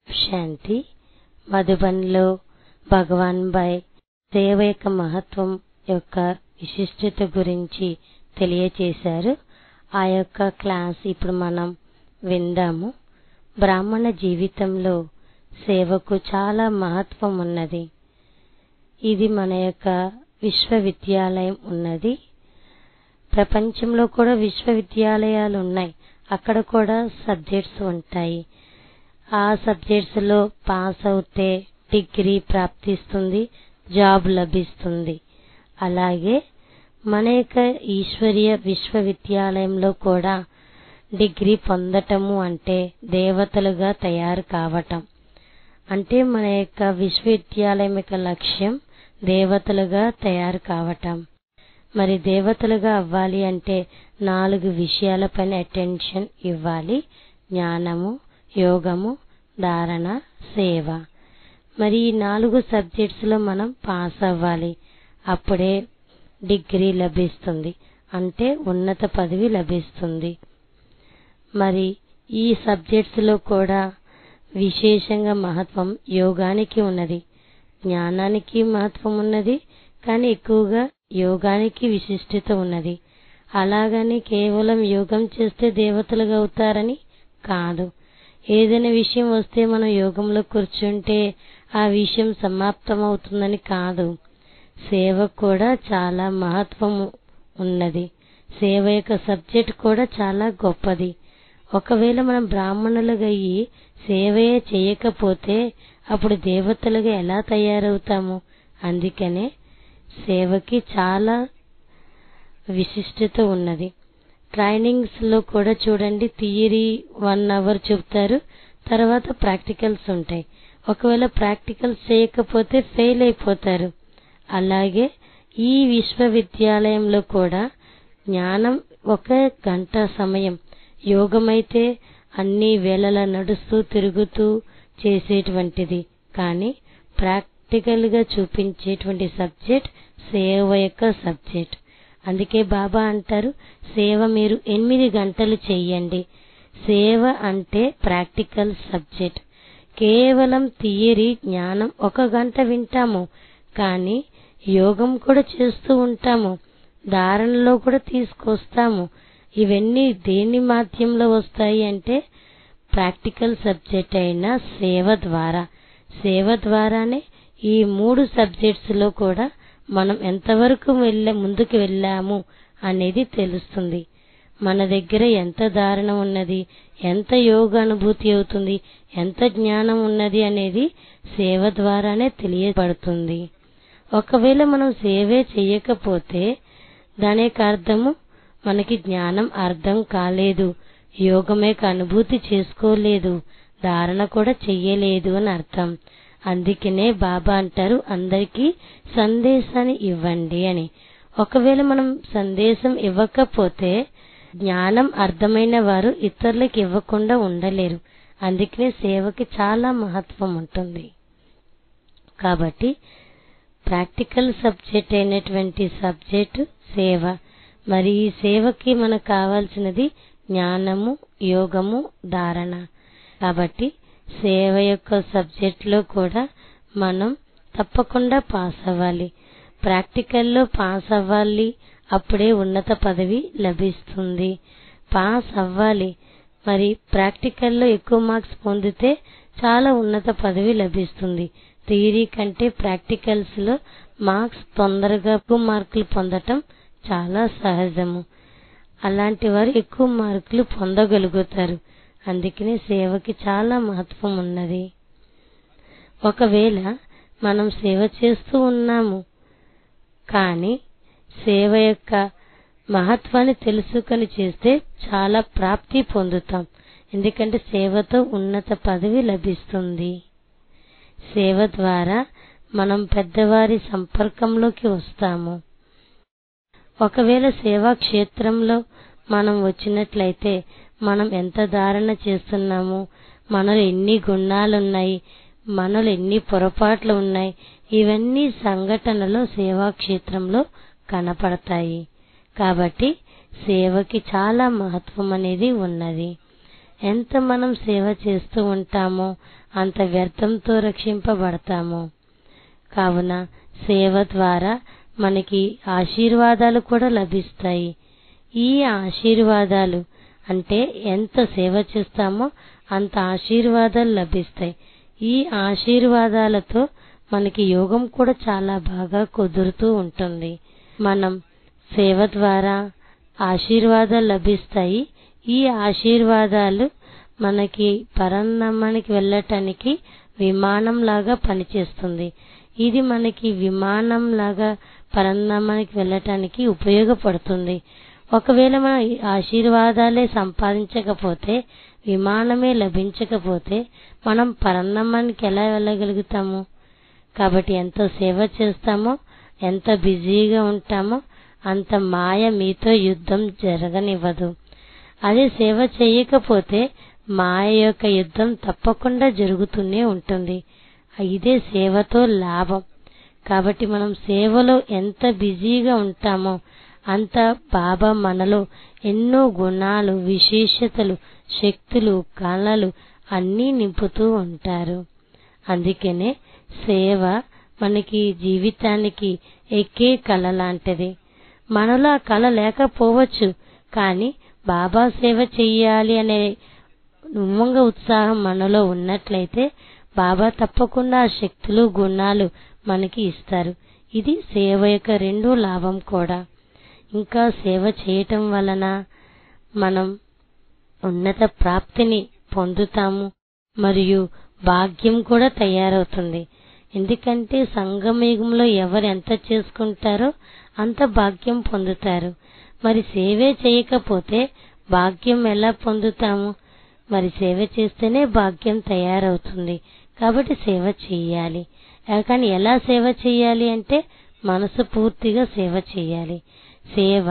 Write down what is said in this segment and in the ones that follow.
శాంతి మధుబన్లో భగవాన్ bye సేవ యొక్క మహత్వం యొక్క విశిష్టత గురించి తెలియచేశారు ఆ యొక్క క్లాస్ ఇప్పుడు మనం విందాము బ్రాహ్మణ జీవితంలో సేవకు చాలా మహత్వం ఉన్నది ఇది మన యొక్క విశ్వవిద్యాలయం ఉన్నది ప్రపంచంలో కూడా విశ్వవిద్యాలయాలు ఉన్నాయి అక్కడ కూడా సబ్జెక్ట్స్ ఉంటాయి ఆ సబ్జెక్ట్స్ లో పాస్ అవుతే డిగ్రీ ప్రాప్తిస్తుంది జాబ్ లభిస్తుంది అలాగే మన యొక్క ఈశ్వరీయ విశ్వవిద్యాలయంలో కూడా డిగ్రీ పొందటము అంటే దేవతలుగా తయారు కావటం అంటే మన యొక్క విశ్వవిద్యాలయం యొక్క లక్ష్యం దేవతలుగా తయారు కావటం మరి దేవతలుగా అవ్వాలి అంటే నాలుగు విషయాలపైన అటెన్షన్ ఇవ్వాలి జ్ఞానము యోగము ధారణ సేవ మరి ఈ నాలుగు సబ్జెక్ట్స్ లో మనం పాస్ అవ్వాలి అప్పుడే డిగ్రీ లభిస్తుంది అంటే ఉన్నత పదవి లభిస్తుంది మరి ఈ సబ్జెక్ట్స్ లో కూడా విశేషంగా మహత్వం యోగానికి ఉన్నది జ్ఞానానికి మహత్వం ఉన్నది కానీ ఎక్కువగా యోగానికి విశిష్టత ఉన్నది అలాగని కేవలం యోగం చేస్తే దేవతలుగా అవుతారని కాదు ఏదైనా విషయం వస్తే మనం యోగంలో కూర్చుంటే ఆ విషయం సమాప్తం అవుతుందని కాదు సేవ కూడా చాలా మహత్వము ఉన్నది సేవ యొక్క సబ్జెక్ట్ కూడా చాలా గొప్పది ఒకవేళ మనం బ్రాహ్మణులుగా అయ్యి సేవయే చేయకపోతే అప్పుడు దేవతలుగా ఎలా తయారవుతాము అందుకనే సేవకి చాలా విశిష్టత ఉన్నది ట్రైనింగ్స్ లో కూడా చూడండి థియరీ వన్ అవర్ చెప్తారు తర్వాత ప్రాక్టికల్స్ ఉంటాయి ఒకవేళ ప్రాక్టికల్స్ చేయకపోతే ఫెయిల్ అయిపోతారు అలాగే ఈ విశ్వవిద్యాలయంలో కూడా జ్ఞానం ఒక గంట సమయం యోగమైతే అన్ని వేళలా నడుస్తూ తిరుగుతూ చేసేటువంటిది కానీ ప్రాక్టికల్ గా చూపించేటువంటి సబ్జెక్ట్ సేవ యొక్క సబ్జెక్ట్ అందుకే బాబా అంటారు సేవ మీరు ఎనిమిది గంటలు చెయ్యండి సేవ అంటే ప్రాక్టికల్ సబ్జెక్ట్ కేవలం థియరీ జ్ఞానం ఒక గంట వింటాము కానీ యోగం కూడా చేస్తూ ఉంటాము ధారణలో కూడా తీసుకొస్తాము ఇవన్నీ దేని మాధ్యంలో వస్తాయి అంటే ప్రాక్టికల్ సబ్జెక్ట్ అయిన సేవ ద్వారా సేవ ద్వారానే ఈ మూడు సబ్జెక్ట్స్ లో కూడా మనం ఎంతవరకు వెళ్ళ ముందుకు వెళ్ళాము అనేది తెలుస్తుంది మన దగ్గర ఎంత ధారణ ఉన్నది ఎంత యోగ అనుభూతి అవుతుంది ఎంత జ్ఞానం ఉన్నది అనేది సేవ ద్వారానే తెలియబడుతుంది ఒకవేళ మనం సేవే చేయకపోతే దాని యొక్క అర్థము మనకి జ్ఞానం అర్థం కాలేదు యోగమే అనుభూతి చేసుకోలేదు ధారణ కూడా చెయ్యలేదు అని అర్థం అందుకనే బాబా అంటారు అందరికీ సందేశాన్ని ఇవ్వండి అని ఒకవేళ మనం సందేశం ఇవ్వకపోతే జ్ఞానం అర్థమైన వారు ఇతరులకు ఇవ్వకుండా ఉండలేరు అందుకనే సేవకి చాలా మహత్వం ఉంటుంది కాబట్టి ప్రాక్టికల్ సబ్జెక్ట్ అయినటువంటి సబ్జెక్టు సేవ మరి ఈ సేవకి మనకు కావాల్సినది జ్ఞానము యోగము ధారణ కాబట్టి సేవ యొక్క సబ్జెక్ట్ లో కూడా మనం తప్పకుండా పాస్ అవ్వాలి ప్రాక్టికల్లో పాస్ అవ్వాలి అప్పుడే ఉన్నత పదవి లభిస్తుంది పాస్ అవ్వాలి మరి ప్రాక్టికల్లో ఎక్కువ మార్క్స్ పొందితే చాలా ఉన్నత పదవి లభిస్తుంది థియరీ కంటే ప్రాక్టికల్స్ లో మార్క్స్ తొందరగా ఎక్కువ మార్కులు పొందటం చాలా సహజము అలాంటి వారు ఎక్కువ మార్కులు పొందగలుగుతారు అందుకనే సేవకి చాలా మహత్వం ఉన్నది ఒకవేళ మనం సేవ చేస్తూ ఉన్నాము కానీ సేవ యొక్క మహత్వాన్ని తెలుసుకొని చేస్తే చాలా ప్రాప్తి పొందుతాం ఎందుకంటే సేవతో ఉన్నత పదవి లభిస్తుంది సేవ ద్వారా మనం పెద్దవారి సంపర్కంలోకి వస్తాము ఒకవేళ సేవా క్షేత్రంలో మనం వచ్చినట్లయితే మనం ఎంత ధారణ చేస్తున్నాము మనలో ఎన్ని గుణాలున్నాయి మనలో ఎన్ని పొరపాట్లు ఉన్నాయి ఇవన్నీ సంఘటనలో సేవా క్షేత్రంలో కనపడతాయి కాబట్టి సేవకి చాలా మహత్వం అనేది ఉన్నది ఎంత మనం సేవ చేస్తూ ఉంటామో అంత వ్యర్థంతో రక్షింపబడతాము కావున సేవ ద్వారా మనకి ఆశీర్వాదాలు కూడా లభిస్తాయి ఈ ఆశీర్వాదాలు అంటే ఎంత సేవ చేస్తామో అంత ఆశీర్వాదాలు లభిస్తాయి ఈ ఆశీర్వాదాలతో మనకి యోగం కూడా చాలా బాగా కుదురుతూ ఉంటుంది మనం సేవ ద్వారా ఆశీర్వాదాలు లభిస్తాయి ఈ ఆశీర్వాదాలు మనకి పరంధామానికి వెళ్ళటానికి విమానం లాగా పనిచేస్తుంది ఇది మనకి విమానం లాగా పరంధామానికి వెళ్ళటానికి ఉపయోగపడుతుంది ఒకవేళ మనం ఈ ఆశీర్వాదాలే సంపాదించకపోతే విమానమే లభించకపోతే మనం పరంధామానికి ఎలా వెళ్ళగలుగుతాము కాబట్టి ఎంత సేవ చేస్తామో ఎంత బిజీగా ఉంటామో అంత మాయ మీతో యుద్ధం జరగనివ్వదు అదే సేవ చేయకపోతే మాయ యొక్క యుద్ధం తప్పకుండా జరుగుతూనే ఉంటుంది ఇదే సేవతో లాభం కాబట్టి మనం సేవలో ఎంత బిజీగా ఉంటామో అంత బాబా మనలో ఎన్నో గుణాలు విశేషతలు శక్తులు కళలు అన్నీ నింపుతూ ఉంటారు అందుకనే సేవ మనకి జీవితానికి ఎక్కే కళ లాంటిది మనలో ఆ కళ లేకపోవచ్చు కానీ బాబా సేవ చెయ్యాలి అనే ఉమ్మంగ ఉత్సాహం మనలో ఉన్నట్లయితే బాబా తప్పకుండా ఆ శక్తులు గుణాలు మనకి ఇస్తారు ఇది సేవ యొక్క రెండో లాభం కూడా ఇంకా సేవ చేయటం వలన మనం ఉన్నత ప్రాప్తిని పొందుతాము మరియు భాగ్యం కూడా తయారవుతుంది ఎందుకంటే సంగమయుగంలో ఎవరు ఎంత చేసుకుంటారో అంత భాగ్యం పొందుతారు మరి సేవే చేయకపోతే భాగ్యం ఎలా పొందుతాము మరి సేవ చేస్తేనే భాగ్యం తయారవుతుంది కాబట్టి సేవ చెయ్యాలి కానీ ఎలా సేవ చెయ్యాలి అంటే మనసు పూర్తిగా సేవ చెయ్యాలి సేవ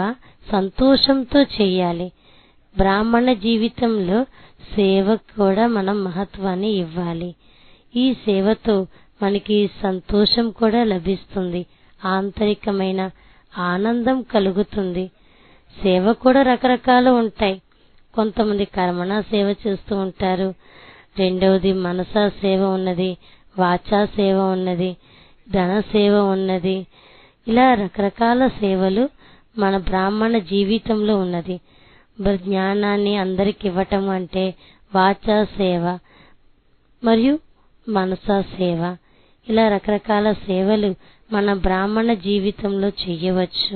సంతోషంతో చెయ్యాలి బ్రాహ్మణ జీవితంలో సేవకు కూడా మనం మహత్వాన్ని ఇవ్వాలి ఈ సేవతో మనకి సంతోషం కూడా లభిస్తుంది ఆంతరికమైన ఆనందం కలుగుతుంది సేవ కూడా రకరకాలు ఉంటాయి కొంతమంది కర్మణ సేవ చేస్తూ ఉంటారు రెండవది మనసా సేవ ఉన్నది వాచా సేవ ఉన్నది ధన సేవ ఉన్నది ఇలా రకరకాల సేవలు మన బ్రాహ్మణ జీవితంలో ఉన్నది జ్ఞానాన్ని అందరికి ఇవ్వటం అంటే వాచా సేవ మరియు మనసా సేవ ఇలా రకరకాల సేవలు మన బ్రాహ్మణ జీవితంలో చెయ్యవచ్చు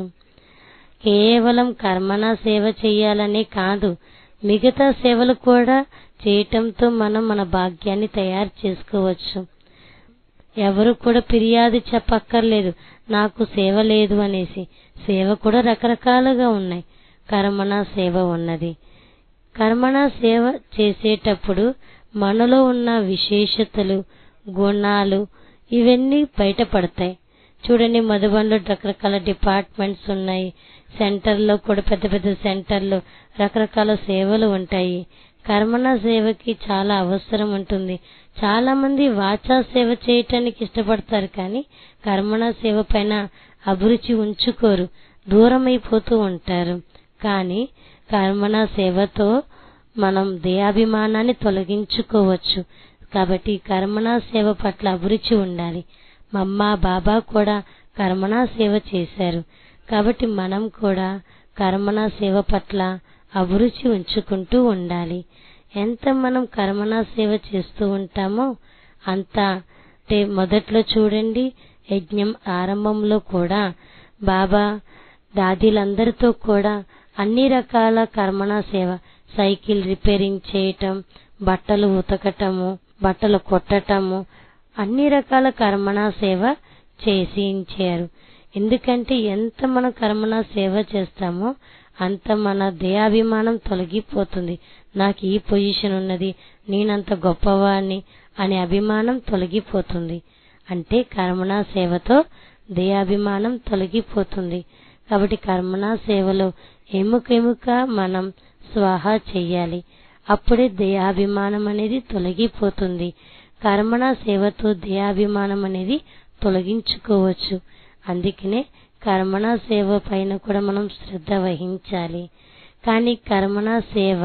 కేవలం కర్మణ సేవ చెయ్యాలనే కాదు మిగతా సేవలు కూడా చేయటంతో మనం మన భాగ్యాన్ని తయారు చేసుకోవచ్చు ఎవరు కూడా ఫిర్యాదు చెప్పక్కర్లేదు నాకు సేవ లేదు అనేసి సేవ కూడా రకరకాలుగా ఉన్నాయి కర్మణ సేవ ఉన్నది కర్మణ సేవ చేసేటప్పుడు మనలో ఉన్న విశేషతలు గుణాలు ఇవన్నీ బయటపడతాయి చూడండి మధుబన్లో రకరకాల డిపార్ట్మెంట్స్ ఉన్నాయి సెంటర్లో కూడా పెద్ద పెద్ద సెంటర్లో రకరకాల సేవలు ఉంటాయి కర్మణ సేవకి చాలా అవసరం ఉంటుంది చాలా మంది వాచా సేవ చేయటానికి ఇష్టపడతారు కానీ కర్మణ సేవ పైన అభిరుచి ఉంచుకోరు దూరం అయిపోతూ ఉంటారు కానీ కర్మణ సేవతో మనం దేహాభిమానాన్ని తొలగించుకోవచ్చు కాబట్టి కర్మణ సేవ పట్ల అభిరుచి ఉండాలి మమ్మ బాబా కూడా కర్మణ సేవ చేశారు కాబట్టి మనం కూడా కర్మణ సేవ పట్ల అభిరుచి ఉంచుకుంటూ ఉండాలి ఎంత మనం కర్మణ సేవ చేస్తూ ఉంటామో అంత అంటే మొదట్లో చూడండి యజ్ఞం ఆరంభంలో కూడా బాబా దాదీలందరితో కూడా అన్ని రకాల కర్మణ సేవ సైకిల్ రిపేరింగ్ చేయటం బట్టలు ఉతకటము బట్టలు కొట్టటము అన్ని రకాల కర్మణ సేవ చేసించారు ఎందుకంటే ఎంత మనం కర్మణ సేవ చేస్తామో అంత మన దేహాభిమానం తొలగిపోతుంది నాకు ఈ పొజిషన్ ఉన్నది నేనంత గొప్పవాణ్ణి అనే అభిమానం తొలగిపోతుంది అంటే కర్మణ సేవతో దేహాభిమానం తొలగిపోతుంది కాబట్టి కర్మణ సేవలో ఎముకెముక మనం స్వాహా చెయ్యాలి అప్పుడే దేహాభిమానం అనేది తొలగిపోతుంది కర్మణ సేవతో దేహాభిమానం అనేది తొలగించుకోవచ్చు అందుకనే కర్మణ సేవ పైన కూడా మనం శ్రద్ధ వహించాలి కానీ కర్మణ సేవ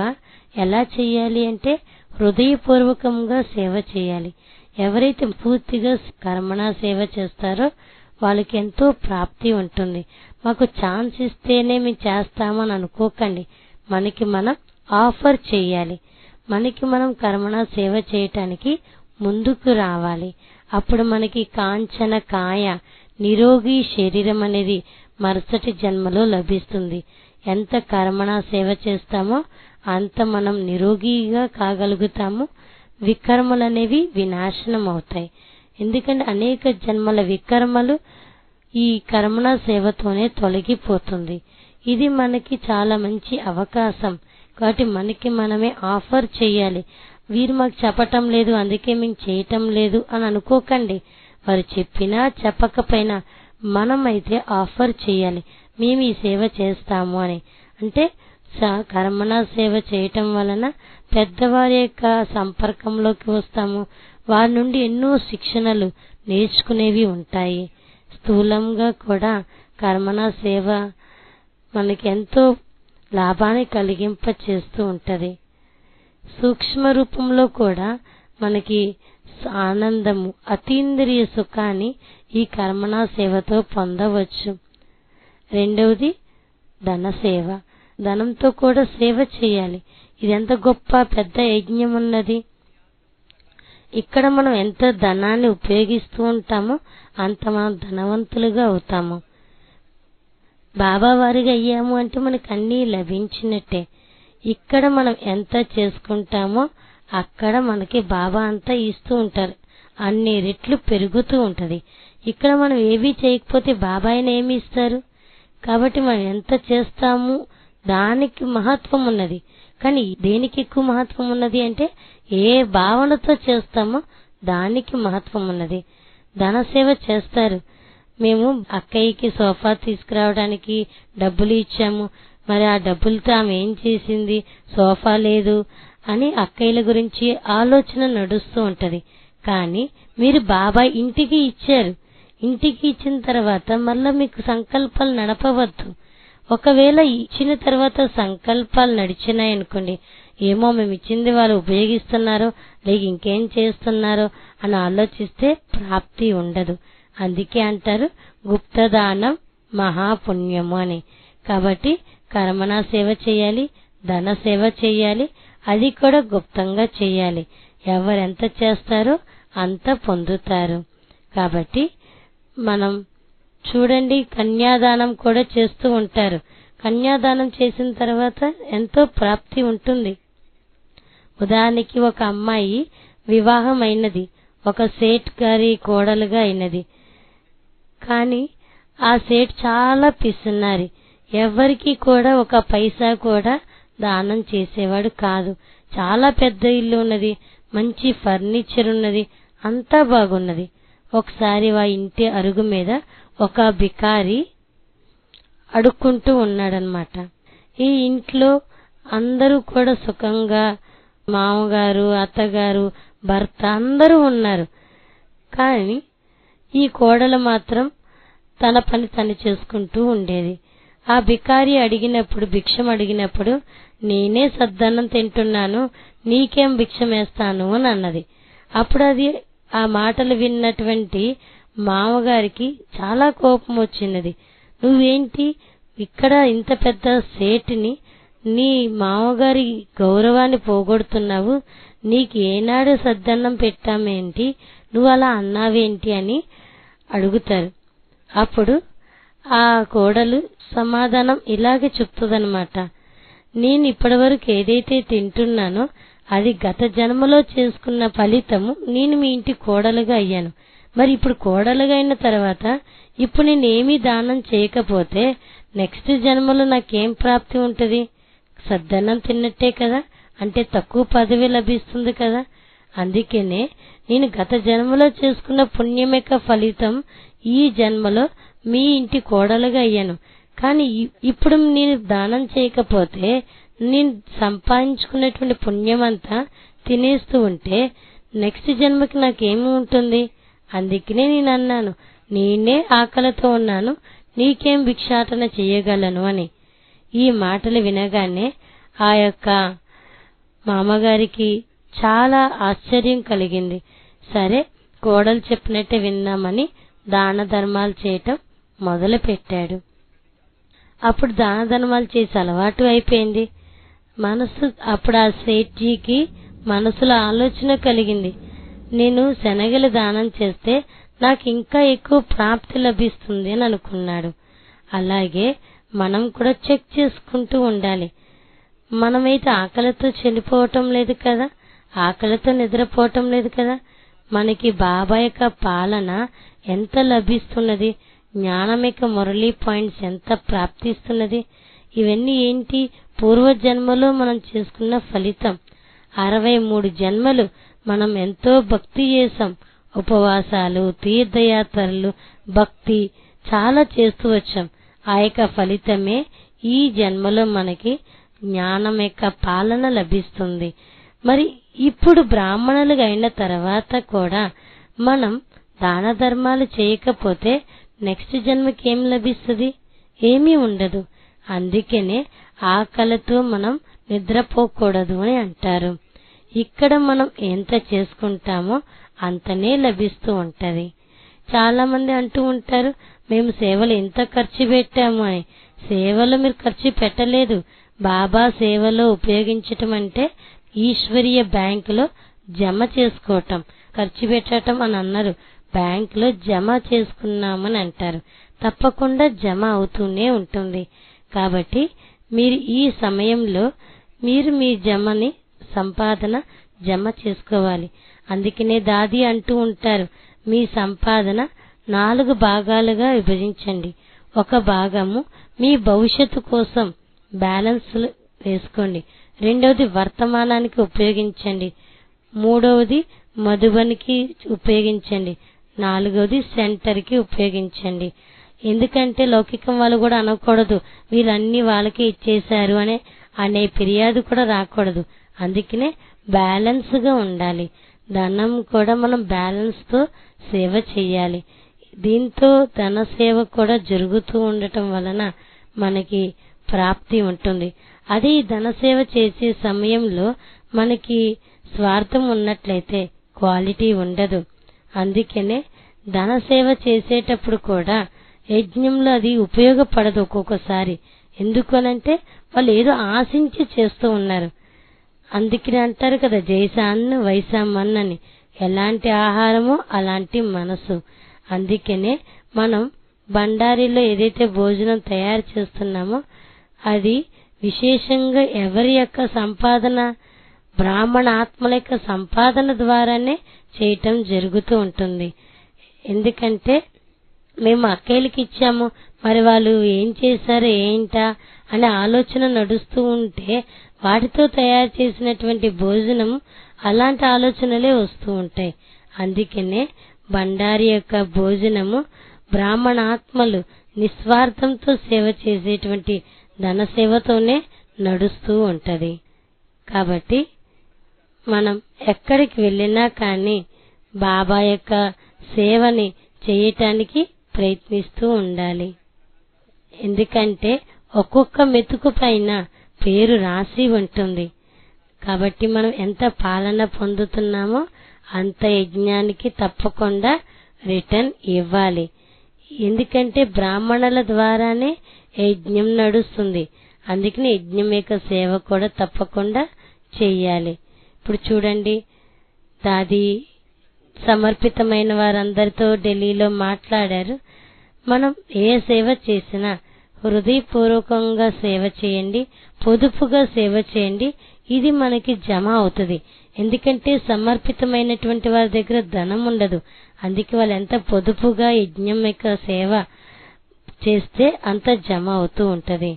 ఎలా చేయాలి అంటే హృదయపూర్వకంగా సేవ చేయాలి ఎవరైతే పూర్తిగా కర్మణ సేవ చేస్తారో వాళ్ళకి ఎంతో ప్రాప్తి ఉంటుంది మాకు ఛాన్స్ ఇస్తేనే మేము చేస్తామని అనుకోకండి మనకి మనం ఆఫర్ చేయాలి మనకి మనం కర్మణ సేవ చేయటానికి ముందుకు రావాలి అప్పుడు మనకి కాంచన కాయ నిరోగి శరీరం అనేది మరుసటి జన్మలో లభిస్తుంది ఎంత కర్మణ సేవ చేస్తామో అంత మనం నిరోగిగా కాగలుగుతాము వికర్మలు అనేవి వినాశనం అవుతాయి ఎందుకంటే అనేక జన్మల వికర్మలు ఈ కర్మణ సేవతోనే తొలగిపోతుంది ఇది మనకి చాలా మంచి అవకాశం కాబట్టి మనకి మనమే ఆఫర్ చేయాలి వీరు మాకు చెప్పటం లేదు అందుకే మేము చేయటం లేదు అని అనుకోకండి వారు చెప్పినా చెప్పకపోయినా మనమైతే ఆఫర్ చేయాలి మేము ఈ సేవ చేస్తాము అని అంటే కర్మణ సేవ చేయటం వలన పెద్దవారి యొక్క సంపర్కంలోకి వస్తాము వారి నుండి ఎన్నో శిక్షణలు నేర్చుకునేవి ఉంటాయి స్థూలంగా కూడా కర్మణ సేవ మనకి ఎంతో లాభాన్ని కలిగింప చేస్తూ ఉంటది సూక్ష్మ రూపంలో కూడా మనకి ఆనందము అతీంద్రియ సుఖాన్ని ఈ కర్మణ సేవతో పొందవచ్చు రెండవది ధన సేవ ధనంతో కూడా సేవ చేయాలి ఇది ఎంత గొప్ప పెద్ద యజ్ఞం ఉన్నది ఇక్కడ మనం ఎంత ధనాన్ని ఉపయోగిస్తూ ఉంటామో అంత మనం ధనవంతులుగా అవుతాము బాబా వారిగా అయ్యాము అంటే మనకు అన్నీ లభించినట్టే ఇక్కడ మనం ఎంత చేసుకుంటామో అక్కడ మనకి బాబా అంతా ఇస్తూ ఉంటారు అన్ని రెట్లు పెరుగుతూ ఉంటది ఇక్కడ మనం ఏవి చేయకపోతే బాబాయిని ఏమి ఇస్తారు కాబట్టి మనం ఎంత చేస్తాము దానికి మహత్వం ఉన్నది కానీ దేనికి ఎక్కువ మహత్వం ఉన్నది అంటే ఏ భావనతో చేస్తామో దానికి మహత్వం ఉన్నది ధన సేవ చేస్తారు మేము అక్కయ్యకి సోఫా తీసుకురావడానికి డబ్బులు ఇచ్చాము మరి ఆ డబ్బులతో ఆమె ఏం చేసింది సోఫా లేదు అని అక్కయ్యల గురించి ఆలోచన నడుస్తూ ఉంటది కానీ మీరు బాబాయ్ ఇంటికి ఇచ్చారు ఇంటికి ఇచ్చిన తర్వాత మళ్ళా మీకు సంకల్పాలు నడపవద్దు ఒకవేళ ఇచ్చిన తర్వాత సంకల్పాలు నడిచినాయనుకోండి ఏమో మేము ఇచ్చింది వాళ్ళు ఉపయోగిస్తున్నారో లేక ఇంకేం చేస్తున్నారో అని ఆలోచిస్తే ప్రాప్తి ఉండదు అందుకే అంటారు గుప్తదానం మహాపుణ్యము అని కాబట్టి కర్మణ సేవ చేయాలి ధన సేవ చేయాలి అది కూడా గుప్తంగా చేయాలి ఎవరెంత చేస్తారో అంత పొందుతారు కాబట్టి మనం చూడండి కన్యాదానం కూడా చేస్తూ ఉంటారు కన్యాదానం చేసిన తర్వాత ఎంతో ప్రాప్తి ఉంటుంది ఉదాహరణకి ఒక అమ్మాయి వివాహం అయినది ఒక సేట్ గారి కోడలుగా అయినది కానీ ఆ సేట్ చాలా పిసున్నారి ఎవరికి కూడా ఒక పైసా కూడా దానం చేసేవాడు కాదు చాలా పెద్ద ఇల్లు ఉన్నది మంచి ఫర్నిచర్ ఉన్నది అంతా బాగున్నది ఒకసారి ఆ ఇంటి అరుగు మీద ఒక బికారి అడుక్కుంటూ ఉన్నాడనమాట ఈ ఇంట్లో అందరూ కూడా సుఖంగా మామగారు అత్తగారు భర్త అందరూ ఉన్నారు కానీ ఈ కోడలు మాత్రం తన పని తను చేసుకుంటూ ఉండేది ఆ బికారి అడిగినప్పుడు భిక్షం అడిగినప్పుడు నేనే సద్దన్నం తింటున్నాను నీకేం భిక్షం వేస్తాను అని అన్నది అప్పుడు అది ఆ మాటలు విన్నటువంటి మామగారికి చాలా కోపం వచ్చినది నువ్వేంటి ఇక్కడ ఇంత పెద్ద సేటుని నీ మామగారి గౌరవాన్ని పోగొడుతున్నావు నీకు ఏనాడు సద్దన్నం పెట్టామేంటి నువ్వు అలా అన్నావేంటి అని అడుగుతారు అప్పుడు ఆ కోడలు సమాధానం ఇలాగే చెప్తుందనమాట నేను ఇప్పటివరకు ఏదైతే తింటున్నానో అది గత జన్మలో చేసుకున్న ఫలితము నేను మీ ఇంటి కోడలుగా అయ్యాను మరి ఇప్పుడు కోడలుగా అయిన తర్వాత ఇప్పుడు నేను ఏమీ దానం చేయకపోతే నెక్స్ట్ జన్మలో నాకేం ప్రాప్తి ఉంటుంది సద్దన్నం తిన్నట్టే కదా అంటే తక్కువ పదవి లభిస్తుంది కదా అందుకనే నేను గత జన్మలో చేసుకున్న పుణ్యం యొక్క ఫలితం ఈ జన్మలో మీ ఇంటి కోడలుగా అయ్యాను కానీ ఇప్పుడు నేను దానం చేయకపోతే నేను సంపాదించుకున్నటువంటి పుణ్యం అంతా తినేస్తూ ఉంటే నెక్స్ట్ జన్మకి నాకేమి ఉంటుంది అందుకనే నేను అన్నాను నేనే ఆకలితో ఉన్నాను నీకేం భిక్షాటన చేయగలను అని ఈ మాటలు వినగానే ఆ యొక్క మామగారికి చాలా ఆశ్చర్యం కలిగింది సరే కోడలు చెప్పినట్టే విందామని దాన ధర్మాలు చేయటం మొదలు పెట్టాడు అప్పుడు దాన ధర్మాలు చేసి అలవాటు అయిపోయింది మనసు అప్పుడు ఆ సేట్జీకి మనసులో ఆలోచన కలిగింది నేను శనగలు దానం చేస్తే నాకు ఇంకా ఎక్కువ ప్రాప్తి లభిస్తుంది అని అనుకున్నాడు అలాగే మనం కూడా చెక్ చేసుకుంటూ ఉండాలి మనమైతే ఆకలితో చనిపోవటం లేదు కదా ఆకలితో నిద్రపోవటం లేదు కదా మనకి బాబా యొక్క పాలన ఎంత లభిస్తున్నది జ్ఞానమిక మురళీ పాయింట్స్ ఎంత ప్రాప్తిస్తున్నది ఇవన్నీ ఏంటి పూర్వజన్మలో మనం చేసుకున్న ఫలితం అరవై మూడు జన్మలు మనం ఎంతో భక్తి చేసాం ఉపవాసాలు తీర్థయాత్రలు భక్తి చాలా చేస్తూ వచ్చాం ఆ యొక్క ఫలితమే ఈ జన్మలో మనకి జ్ఞానం యొక్క పాలన లభిస్తుంది మరి ఇప్పుడు బ్రాహ్మణులుగా అయిన తర్వాత కూడా మనం దాన ధర్మాలు చేయకపోతే నెక్స్ట్ జన్మకి ఏం లభిస్తుంది ఏమీ ఉండదు అందుకనే ఆకలితో మనం నిద్రపోకూడదు అని అంటారు ఇక్కడ మనం ఎంత చేసుకుంటామో అంతనే లభిస్తూ ఉంటది చాలా మంది అంటూ ఉంటారు మేము సేవలు ఎంత ఖర్చు పెట్టాము అని సేవలు మీరు ఖర్చు పెట్టలేదు బాబా సేవలో ఉపయోగించటం అంటే ఈశ్వరీయ బ్యాంకులో జమ చేసుకోవటం ఖర్చు పెట్టడం అని అన్నారు బ్యాంకులో జమ చేసుకున్నామని అంటారు తప్పకుండా జమ అవుతూనే ఉంటుంది కాబట్టి మీరు ఈ సమయంలో మీరు మీ జమని సంపాదన జమ చేసుకోవాలి అందుకనే దాది అంటూ ఉంటారు మీ సంపాదన నాలుగు భాగాలుగా విభజించండి ఒక భాగము మీ భవిష్యత్తు కోసం బ్యాలెన్స్ వేసుకోండి రెండవది వర్తమానానికి ఉపయోగించండి మూడవది మధుబనికి ఉపయోగించండి నాలుగవది సెంటర్ కి ఉపయోగించండి ఎందుకంటే లౌకికం వాళ్ళు కూడా అనకూడదు వీళ్ళన్ని వాళ్ళకి ఇచ్చేశారు అనే అనే ఫిర్యాదు కూడా రాకూడదు అందుకనే బ్యాలెన్స్ గా ఉండాలి ధనం కూడా మనం బ్యాలెన్స్ తో సేవ చేయాలి దీంతో ధన సేవ కూడా జరుగుతూ ఉండటం వలన మనకి ప్రాప్తి ఉంటుంది అదే ఈ ధన సేవ చేసే సమయంలో మనకి స్వార్థం ఉన్నట్లయితే క్వాలిటీ ఉండదు అందుకనే ధన సేవ చేసేటప్పుడు కూడా యజ్ఞంలో అది ఉపయోగపడదు ఒక్కొక్కసారి ఎందుకనంటే వాళ్ళు ఏదో ఆశించి చేస్తూ ఉన్నారు అందుకని అంటారు కదా జైసాన్ వైసామన్ అని ఎలాంటి ఆహారమో అలాంటి మనసు అందుకనే మనం బండారీలో ఏదైతే భోజనం తయారు చేస్తున్నామో అది విశేషంగా ఎవరి యొక్క సంపాదన బ్రాహ్మణ ఆత్మల యొక్క సంపాదన ద్వారానే చేయటం జరుగుతూ ఉంటుంది ఎందుకంటే మేము అక్కయ్యలకి ఇచ్చాము మరి వాళ్ళు ఏం చేశారు ఏంటా అనే ఆలోచన నడుస్తూ ఉంటే వాటితో తయారు చేసినటువంటి భోజనం అలాంటి ఆలోచనలే వస్తూ ఉంటాయి అందుకనే బండారి యొక్క భోజనము బ్రాహ్మణ ఆత్మలు నిస్వార్థంతో సేవ చేసేటువంటి ధన సేవతోనే నడుస్తూ ఉంటది కాబట్టి మనం ఎక్కడికి వెళ్ళినా కానీ బాబా యొక్క సేవని చేయటానికి ప్రయత్నిస్తూ ఉండాలి ఎందుకంటే ఒక్కొక్క మెతుకు పైన పేరు రాసి ఉంటుంది కాబట్టి మనం ఎంత పాలన పొందుతున్నామో అంత యజ్ఞానికి తప్పకుండా రిటర్న్ ఇవ్వాలి ఎందుకంటే బ్రాహ్మణుల ద్వారానే యజ్ఞం నడుస్తుంది అందుకని యజ్ఞం యొక్క సేవ కూడా తప్పకుండా చెయ్యాలి ఇప్పుడు చూడండి దాది సమర్పితమైన వారందరితో ఢిల్లీలో మాట్లాడారు మనం ఏ సేవ చేసినా హృదయపూర్వకంగా సేవ చేయండి పొదుపుగా సేవ చేయండి ఇది మనకి జమ అవుతుంది ఎందుకంటే సమర్పితమైనటువంటి వారి దగ్గర ధనం ఉండదు అందుకే వాళ్ళు ఎంత పొదుపుగా యజ్ఞం యొక్క సేవ చేస్తే అంత జమ అవుతూ ఉంటది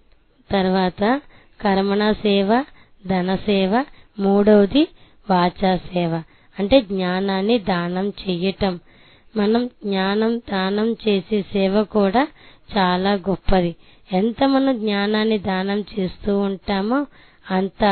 తర్వాత కర్మణ సేవ ధన సేవ మూడవది వాచా సేవ అంటే జ్ఞానాన్ని దానం చెయ్యటం మనం జ్ఞానం దానం చేసే సేవ కూడా చాలా గొప్పది ఎంత మనం జ్ఞానాన్ని దానం చేస్తూ ఉంటామో అంత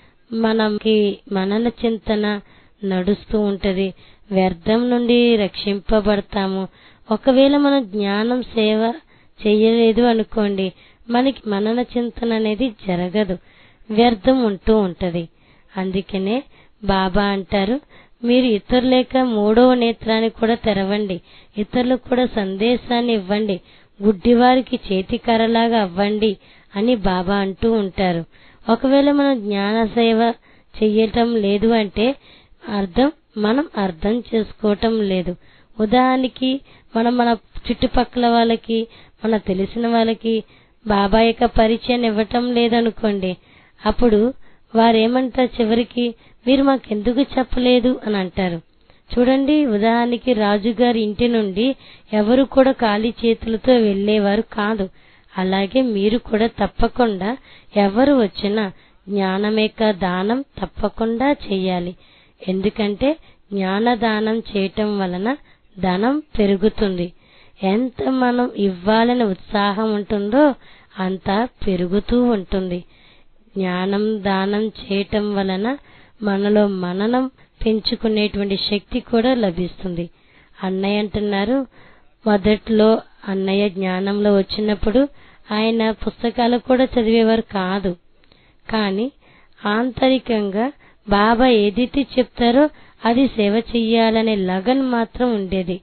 మనకి మనన చింతన నడుస్తూ ఉంటది వ్యర్థం నుండి రక్షింపబడతాము ఒకవేళ మనం జ్ఞానం సేవ చెయ్యలేదు అనుకోండి మనకి మనన చింతన అనేది జరగదు వ్యర్థం ఉంటూ ఉంటది అందుకనే బాబా అంటారు మీరు ఇతరుల యొక్క మూడవ నేత్రాన్ని కూడా తెరవండి ఇతరులకు కూడా సందేశాన్ని ఇవ్వండి గుడ్డివారికి చేతికర్రలాగా అవ్వండి అని బాబా అంటూ ఉంటారు ఒకవేళ మనం జ్ఞాన సేవ చెయ్యటం లేదు అంటే అర్థం మనం అర్థం చేసుకోవటం లేదు ఉదాహరణకి మనం మన చుట్టుపక్కల వాళ్ళకి మన తెలిసిన వాళ్ళకి బాబా యొక్క పరిచయాన్ని ఇవ్వటం లేదనుకోండి అప్పుడు వారేమంటారు చివరికి మీరు మాకెందుకు చెప్పలేదు అని అంటారు చూడండి ఉదాహరణకి రాజుగారి ఇంటి నుండి ఎవరు కూడా ఖాళీ చేతులతో వెళ్ళేవారు కాదు అలాగే మీరు కూడా తప్పకుండా ఎవరు వచ్చినా జ్ఞానం యొక్క దానం తప్పకుండా చేయాలి ఎందుకంటే జ్ఞానదానం చేయటం వలన ధనం పెరుగుతుంది ఎంత మనం ఇవ్వాలని ఉత్సాహం ఉంటుందో అంత పెరుగుతూ ఉంటుంది జ్ఞానం దానం చేయటం వలన మనలో మననం పెంచుకునేటువంటి శక్తి కూడా లభిస్తుంది అన్నయ్య అంటున్నారు మొదట్లో అన్నయ్య జ్ఞానంలో వచ్చినప్పుడు ఆయన పుస్తకాలు కూడా చదివేవారు కాదు కానీ ఆంతరికంగా బాబా ఏదైతే చెప్తారో అది సేవ చెయ్యాలనే లగన్ మాత్రం ఉండేది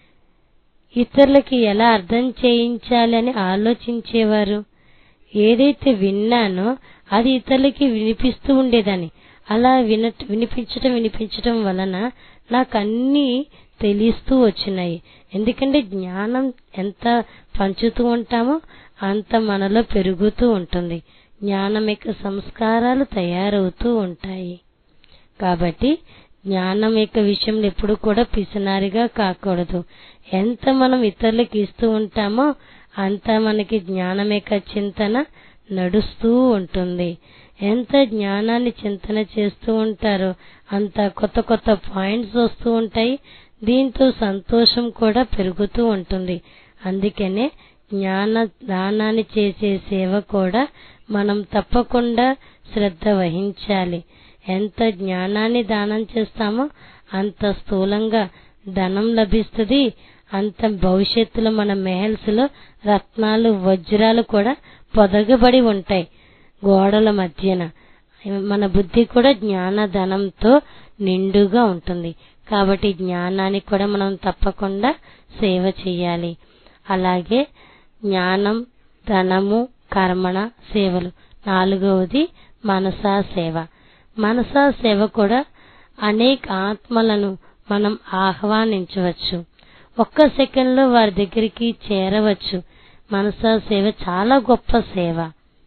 ఇతరులకి ఎలా అర్థం చేయించాలని ఆలోచించేవారు ఏదైతే విన్నానో అది ఇతరులకి వినిపిస్తూ ఉండేదని అలా విన వినిపించటం వినిపించటం వలన నాకు అన్నీ తెలిస్తూ వచ్చినాయి ఎందుకంటే జ్ఞానం ఎంత పంచుతూ ఉంటామో అంత మనలో పెరుగుతూ ఉంటుంది జ్ఞానం యొక్క సంస్కారాలు తయారవుతూ ఉంటాయి కాబట్టి జ్ఞానం యొక్క విషయంలో ఎప్పుడు కూడా పిసినారిగా కాకూడదు ఎంత మనం ఇతరులకు ఇస్తూ ఉంటామో అంత మనకి జ్ఞానం యొక్క చింతన నడుస్తూ ఉంటుంది ఎంత జ్ఞానాన్ని చింతన చేస్తూ ఉంటారో అంత కొత్త కొత్త పాయింట్స్ వస్తూ ఉంటాయి దీంతో సంతోషం కూడా పెరుగుతూ ఉంటుంది అందుకనే జ్ఞాన దానాన్ని చేసే సేవ కూడా మనం తప్పకుండా శ్రద్ధ వహించాలి ఎంత జ్ఞానాన్ని దానం చేస్తామో అంత స్థూలంగా ధనం లభిస్తుంది అంత భవిష్యత్తులో మన మెహల్స్ లో రత్నాలు వజ్రాలు కూడా పొదగబడి ఉంటాయి గోడల మధ్యన మన బుద్ధి కూడా జ్ఞాన ధనంతో నిండుగా ఉంటుంది కాబట్టి జ్ఞానానికి కూడా మనం తప్పకుండా సేవ చేయాలి అలాగే జ్ఞానం ధనము కర్మణ సేవలు నాలుగవది మనసా సేవ మనసా సేవ కూడా అనేక ఆత్మలను మనం ఆహ్వానించవచ్చు ఒక్క సెకండ్ లో వారి దగ్గరికి చేరవచ్చు మనసా సేవ చాలా గొప్ప సేవ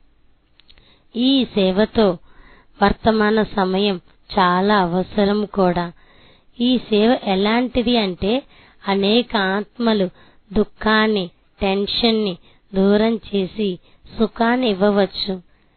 ఈ సేవతో వర్తమాన సమయం చాలా అవసరం కూడా ఈ సేవ ఎలాంటిది అంటే అనేక ఆత్మలు దుఃఖాన్ని టెన్షన్ ని దూరం చేసి సుఖాన్ని ఇవ్వవచ్చు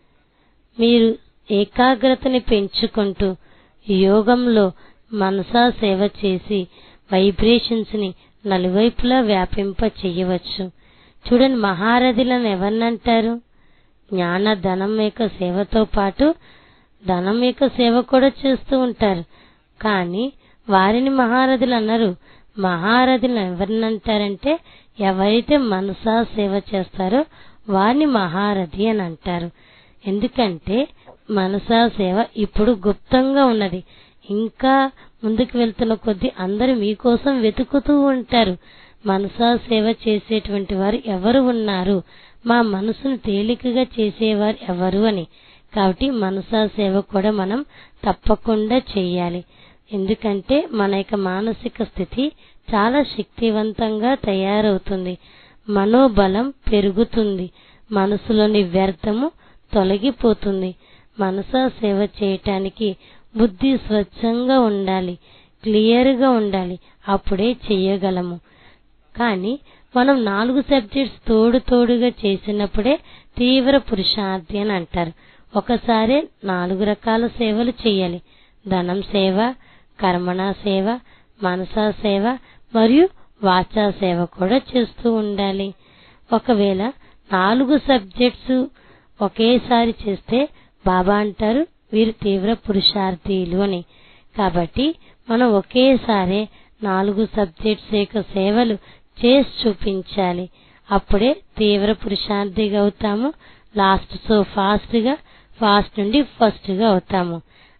మీరు ఏకాగ్రతని పెంచుకుంటూ యోగంలో మనసా సేవ చేసి వైబ్రేషన్స్ ని నలువైపులా వ్యాపింప చెయ్యవచ్చు చూడండి మహారథులను ఎవరినంటారు జ్ఞాన ధనం యొక్క సేవతో పాటు ధనం యొక్క సేవ కూడా చేస్తూ ఉంటారు కానీ వారిని మహారథులు అన్నారు మహారథులను ఎవరినంటారంటే ఎవరైతే మనసా సేవ చేస్తారో వారిని మహారథి అని అంటారు ఎందుకంటే మనసా సేవ ఇప్పుడు గుప్తంగా ఉన్నది ఇంకా ముందుకు వెళ్తున్న కొద్దీ అందరూ మీకోసం వెతుకుతూ ఉంటారు మనసా సేవ చేసేటువంటి వారు ఎవరు ఉన్నారు మా మనసును తేలికగా చేసేవారు ఎవరు అని కాబట్టి మనసా సేవ కూడా మనం తప్పకుండా చేయాలి ఎందుకంటే మన యొక్క మానసిక స్థితి చాలా శక్తివంతంగా తయారవుతుంది మనోబలం పెరుగుతుంది మనసులోని వ్యర్థము తొలగిపోతుంది మనసా సేవ చేయటానికి బుద్ధి స్వచ్ఛంగా ఉండాలి క్లియర్గా ఉండాలి అప్పుడే చెయ్యగలము కానీ మనం నాలుగు సబ్జెక్ట్స్ తోడు తోడుగా చేసినప్పుడే తీవ్ర పురుషార్థి అని అంటారు ఒకసారి నాలుగు రకాల సేవలు చేయాలి ధనం సేవ కర్మణ సేవ మనసా సేవ మరియు వాచా సేవ కూడా చేస్తూ ఉండాలి ఒకవేళ నాలుగు సబ్జెక్ట్స్ ఒకేసారి చేస్తే బాబా అంటారు వీరు తీవ్ర పురుషార్థీలు అని కాబట్టి మనం ఒకేసారి నాలుగు సబ్జెక్ట్స్ యొక్క సేవలు చేసి చూపించాలి అప్పుడే తీవ్ర పురుషార్థిగా అవుతాము లాస్ట్ సో ఫాస్ట్ గా ఫాస్ట్ నుండి ఫస్ట్ గా అవుతాము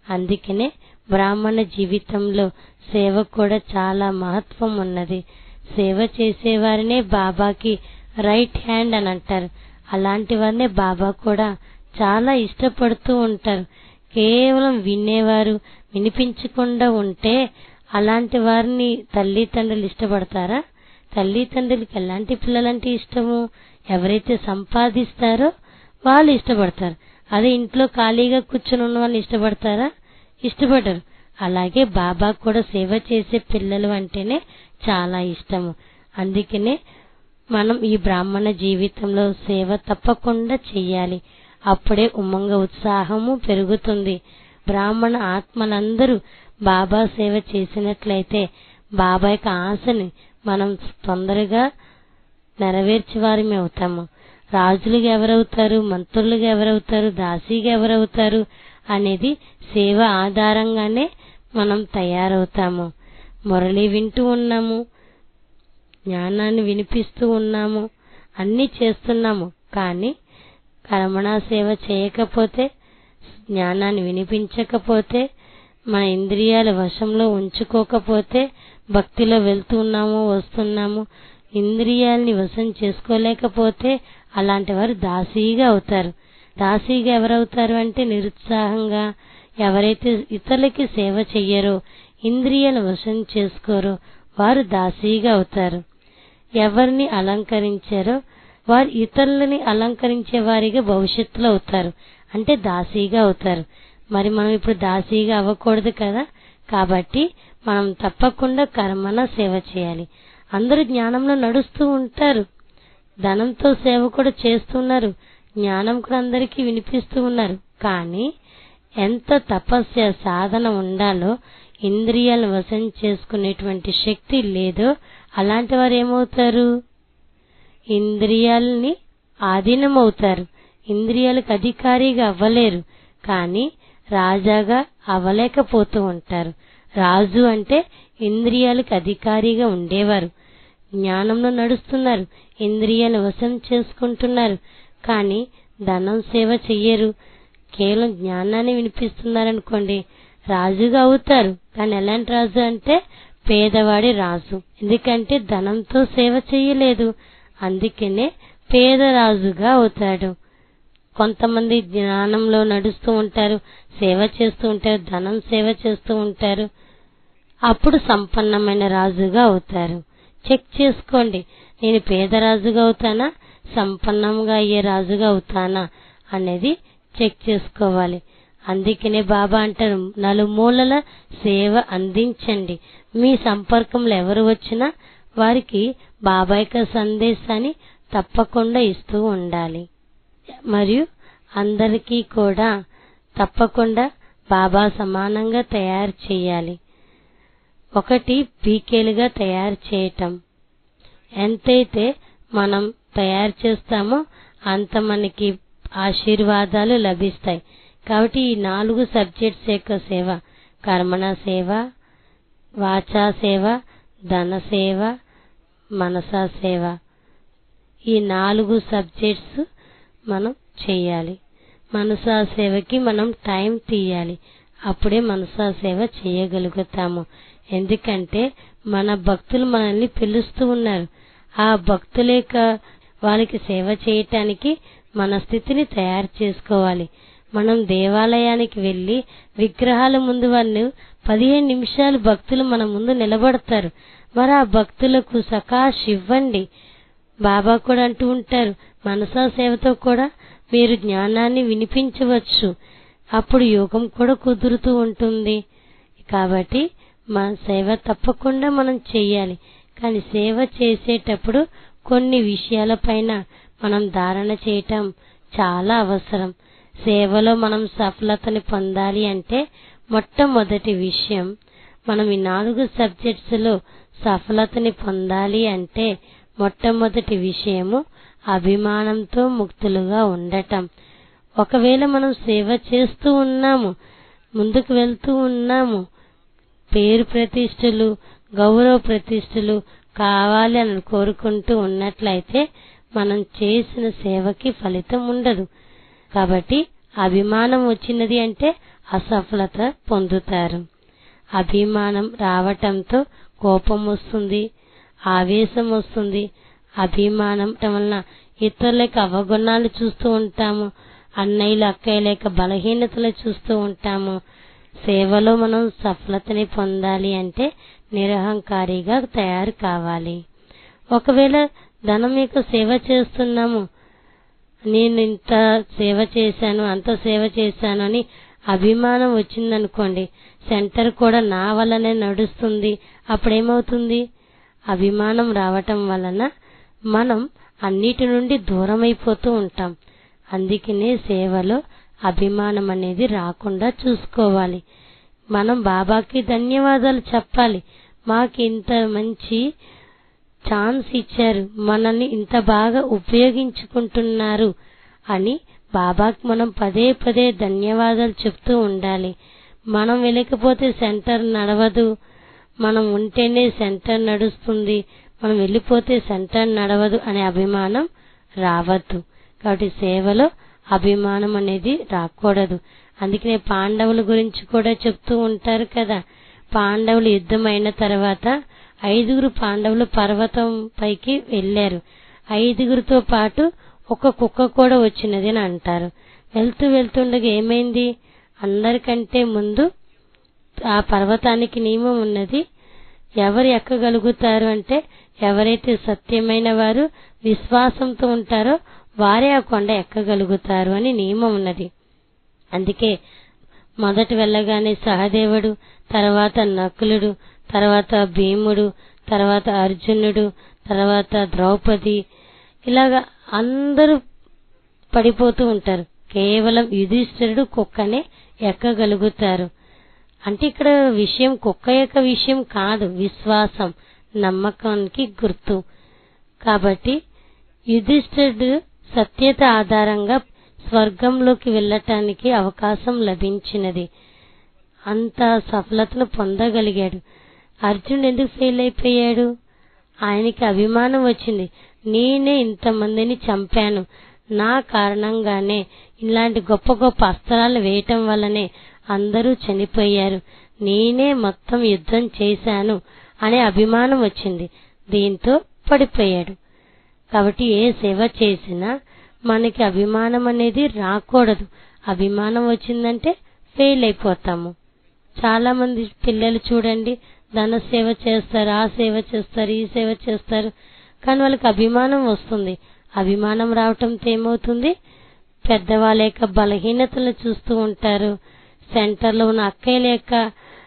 అందుకనే బ్రాహ్మణ జీవితంలో సేవ కూడా చాలా మహత్వం ఉన్నది సేవ చేసేవారినే బాబాకి రైట్ హ్యాండ్ అని అంటారు అలాంటి వారినే బాబా కూడా చాలా ఇష్టపడుతూ ఉంటారు కేవలం వినేవారు వినిపించకుండా ఉంటే అలాంటి వారిని తల్లిదండ్రులు ఇష్టపడతారా తల్లిదండ్రులకి ఎలాంటి పిల్లలంటే ఇష్టము ఎవరైతే సంపాదిస్తారో వాళ్ళు ఇష్టపడతారు అదే ఇంట్లో ఖాళీగా కూర్చొని ఉన్న వాళ్ళని ఇష్టపడతారా ఇష్టపడరు అలాగే బాబా కూడా సేవ చేసే పిల్లలు అంటేనే చాలా ఇష్టము అందుకనే మనం ఈ బ్రాహ్మణ జీవితంలో సేవ తప్పకుండా చెయ్యాలి అప్పుడే ఉమంగ ఉత్సాహము పెరుగుతుంది బ్రాహ్మణ ఆత్మలందరూ బాబా సేవ చేసినట్లయితే బాబా యొక్క ఆశని మనం తొందరగా నెరవేర్చే వారిమే అవుతాము రాజులుగా ఎవరవుతారు మంత్రులుగా ఎవరవుతారు దాసీగా ఎవరవుతారు అనేది సేవ ఆధారంగానే మనం తయారవుతాము మురళి వింటూ ఉన్నాము జ్ఞానాన్ని వినిపిస్తూ ఉన్నాము అన్నీ చేస్తున్నాము కానీ కర్మణ సేవ చేయకపోతే జ్ఞానాన్ని వినిపించకపోతే మన ఇంద్రియాల వశంలో ఉంచుకోకపోతే భక్తిలో వెళ్తున్నాము వస్తున్నాము ఇంద్రియాల్ని వశం చేసుకోలేకపోతే అలాంటి వారు దాసీగా అవుతారు దాసీగా ఎవరవుతారు అంటే నిరుత్సాహంగా ఎవరైతే ఇతరులకి సేవ చెయ్యరో ఇంద్రియాల వశం చేసుకోరో వారు దాసీగా అవుతారు ఎవరిని అలంకరించారో వారు ఇతరులని అలంకరించే వారిగా భవిష్యత్తులో అవుతారు అంటే దాసీగా అవుతారు మరి మనం ఇప్పుడు దాసీగా అవ్వకూడదు కదా కాబట్టి మనం తప్పకుండా కర్మన సేవ చేయాలి అందరూ జ్ఞానంలో నడుస్తూ ఉంటారు ధనంతో సేవ కూడా చేస్తున్నారు జ్ఞానం కూడా అందరికీ వినిపిస్తూ ఉన్నారు కానీ ఎంత తపస్య సాధన ఉండాలో ఇంద్రియాలను వశం చేసుకునేటువంటి శక్తి లేదో అలాంటి వారు ఏమవుతారు ఇంద్రియాలని ఆధీనమవుతారు ఇంద్రియాలకు అధికారిగా అవ్వలేరు కానీ రాజాగా అవ్వలేకపోతూ ఉంటారు రాజు అంటే ఇంద్రియాలకు అధికారిగా ఉండేవారు జ్ఞానంలో నడుస్తున్నారు ఇంద్రియాలు వశం చేసుకుంటున్నారు కానీ ధనం సేవ చెయ్యరు కేవలం జ్ఞానాన్ని వినిపిస్తున్నారనుకోండి రాజుగా అవుతారు కానీ ఎలాంటి రాజు అంటే పేదవాడి రాజు ఎందుకంటే ధనంతో సేవ చేయలేదు అందుకనే పేదరాజుగా అవుతాడు కొంతమంది జ్ఞానంలో నడుస్తూ ఉంటారు సేవ చేస్తూ ఉంటారు ధనం సేవ చేస్తూ ఉంటారు అప్పుడు సంపన్నమైన రాజుగా అవుతారు చెక్ చేసుకోండి నేను పేదరాజుగా అవుతానా సంపన్నంగా అయ్యే రాజుగా అవుతానా అనేది చెక్ చేసుకోవాలి అందుకనే బాబా అంటారు నలుమూలల సేవ అందించండి మీ సంపర్కంలో ఎవరు వచ్చినా వారికి బాబా యొక్క సందేశాన్ని తప్పకుండా ఇస్తూ ఉండాలి మరియు అందరికీ కూడా తప్పకుండా బాబా సమానంగా తయారు చేయాలి ఒకటి పీకేలుగా తయారు చేయటం ఎంతైతే మనం తయారు చేస్తామో అంత మనకి ఆశీర్వాదాలు లభిస్తాయి కాబట్టి ఈ నాలుగు సబ్జెక్ట్స్ యొక్క సేవ కర్మణ సేవ వాచా సేవ ధన సేవ మనసా సేవ ఈ నాలుగు సబ్జెక్ట్స్ మనం చేయాలి మనసా సేవకి మనం టైం తీయాలి అప్పుడే మనసా సేవ చేయగలుగుతాము ఎందుకంటే మన భక్తులు మనల్ని పిలుస్తూ ఉన్నారు ఆ భక్తుల యొక్క వాళ్ళకి సేవ చేయటానికి మన స్థితిని తయారు చేసుకోవాలి మనం దేవాలయానికి వెళ్ళి విగ్రహాల ముందు వాళ్ళు పదిహేను నిమిషాలు భక్తులు మన ముందు నిలబడతారు మరి ఆ భక్తులకు సకాష్ ఇవ్వండి బాబా కూడా అంటూ ఉంటారు మనసా సేవతో కూడా మీరు జ్ఞానాన్ని వినిపించవచ్చు అప్పుడు యోగం కూడా కుదురుతూ ఉంటుంది కాబట్టి మన సేవ తప్పకుండా మనం చెయ్యాలి కానీ సేవ చేసేటప్పుడు కొన్ని విషయాలపైన మనం ధారణ చేయటం చాలా అవసరం సేవలో మనం సఫలతని పొందాలి అంటే మొట్టమొదటి విషయం మనం ఈ నాలుగు సబ్జెక్ట్స్ లో సఫలతని పొందాలి అంటే మొట్టమొదటి విషయము అభిమానంతో ముక్తులుగా ఉండటం ఒకవేళ మనం సేవ చేస్తూ ఉన్నాము ముందుకు వెళ్తూ ఉన్నాము పేరు ప్రతిష్టలు గౌరవ ప్రతిష్టలు కావాలి అని కోరుకుంటూ ఉన్నట్లయితే మనం చేసిన సేవకి ఫలితం ఉండదు కాబట్టి అభిమానం వచ్చినది అంటే అసఫలత పొందుతారు అభిమానం రావటంతో కోపం వస్తుంది ఆవేశం వస్తుంది అభిమానం వలన ఇతరుల యొక్క అవగుణాలు చూస్తూ ఉంటాము అన్నయ్యలు అక్కయ్యల యొక్క బలహీనతలు చూస్తూ ఉంటాము సేవలో మనం సఫలతని పొందాలి అంటే నిరహంకారిగా తయారు కావాలి ఒకవేళ ధనం యొక్క సేవ చేస్తున్నాము నేను ఇంత సేవ చేశాను అంత సేవ చేశాను అని అభిమానం వచ్చిందనుకోండి సెంటర్ కూడా నా వల్లనే నడుస్తుంది అప్పుడేమవుతుంది అభిమానం రావటం వలన మనం అన్నిటి నుండి దూరం అయిపోతూ ఉంటాం అందుకనే సేవలో అభిమానం అనేది రాకుండా చూసుకోవాలి మనం బాబాకి ధన్యవాదాలు చెప్పాలి మాకు ఇంత మంచి ఛాన్స్ ఇచ్చారు మనల్ని ఇంత బాగా ఉపయోగించుకుంటున్నారు అని బాబాకి మనం పదే పదే ధన్యవాదాలు చెప్తూ ఉండాలి మనం వెళ్ళకపోతే సెంటర్ నడవదు మనం ఉంటేనే సెంటర్ నడుస్తుంది మనం వెళ్ళిపోతే సెంటర్ నడవదు అనే అభిమానం రావద్దు కాబట్టి సేవలో అభిమానం అనేది రాకూడదు అందుకనే పాండవుల గురించి కూడా చెప్తూ ఉంటారు కదా పాండవులు యుద్ధం అయిన తర్వాత ఐదుగురు పాండవులు పర్వతం పైకి వెళ్ళారు ఐదుగురితో పాటు ఒక కుక్క కూడా వచ్చినది అని అంటారు వెళ్తూ వెళ్తుండగా ఏమైంది అందరికంటే ముందు ఆ పర్వతానికి నియమం ఉన్నది ఎవరు ఎక్కగలుగుతారు అంటే ఎవరైతే సత్యమైన వారు విశ్వాసంతో ఉంటారో వారే ఆ కొండ ఎక్కగలుగుతారు అని నియమం ఉన్నది అందుకే మొదట వెళ్ళగానే సహదేవుడు తర్వాత నకులుడు తర్వాత భీముడు తర్వాత అర్జునుడు తర్వాత ద్రౌపది ఇలాగా అందరూ పడిపోతూ ఉంటారు కేవలం యుధిష్ఠిరుడు కుక్కనే ఎక్కగలుగుతారు అంటే ఇక్కడ విషయం కుక్క యొక్క విషయం కాదు విశ్వాసం నమ్మకానికి గుర్తు కాబట్టి యుధిష్ఠిరుడు సత్యత ఆధారంగా స్వర్గంలోకి వెళ్ళటానికి అవకాశం లభించినది అంత సఫలతను పొందగలిగాడు అర్జునుడు ఎందుకు ఫెయిల్ అయిపోయాడు ఆయనకి అభిమానం వచ్చింది నేనే ఇంతమందిని చంపాను నా కారణంగానే ఇలాంటి గొప్ప గొప్ప అస్త్రాలు వేయటం వల్లనే అందరూ చనిపోయారు నేనే మొత్తం యుద్ధం చేశాను అనే అభిమానం వచ్చింది దీంతో పడిపోయాడు కాబట్టి ఏ సేవ చేసినా మనకి అభిమానం అనేది రాకూడదు అభిమానం వచ్చిందంటే ఫెయిల్ అయిపోతాము చాలా మంది పిల్లలు చూడండి ధన సేవ చేస్తారు ఆ సేవ చేస్తారు ఈ సేవ చేస్తారు కానీ వాళ్ళకి అభిమానం వస్తుంది అభిమానం రావటంతో ఏమవుతుంది పెద్దవాళ్ళ యొక్క బలహీనతలను చూస్తూ ఉంటారు సెంటర్లో ఉన్న అక్కయ్యల యొక్క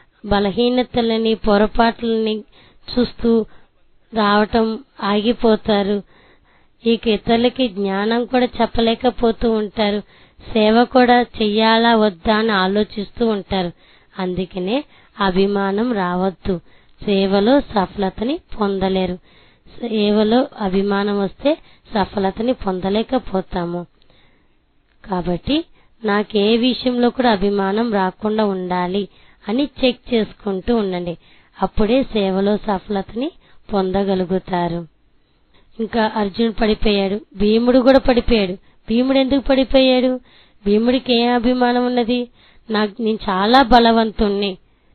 బలహీనతలని పొరపాట్లని చూస్తూ రావటం ఆగిపోతారు ఇక ఇతరులకి జ్ఞానం కూడా చెప్పలేకపోతూ ఉంటారు సేవ కూడా చెయ్యాలా వద్దా అని ఆలోచిస్తూ ఉంటారు అందుకనే అభిమానం రావద్దు సేవలో సఫలతని పొందలేరు సేవలో అభిమానం వస్తే సఫలతని పొందలేకపోతాము కాబట్టి నాకు ఏ విషయంలో కూడా అభిమానం రాకుండా ఉండాలి అని చెక్ చేసుకుంటూ ఉండండి అప్పుడే సేవలో సఫలతని పొందగలుగుతారు ఇంకా అర్జున్ పడిపోయాడు భీముడు కూడా పడిపోయాడు భీముడు ఎందుకు పడిపోయాడు భీముడికి ఏ అభిమానం ఉన్నది నాకు నేను చాలా బలవంతుణ్ణి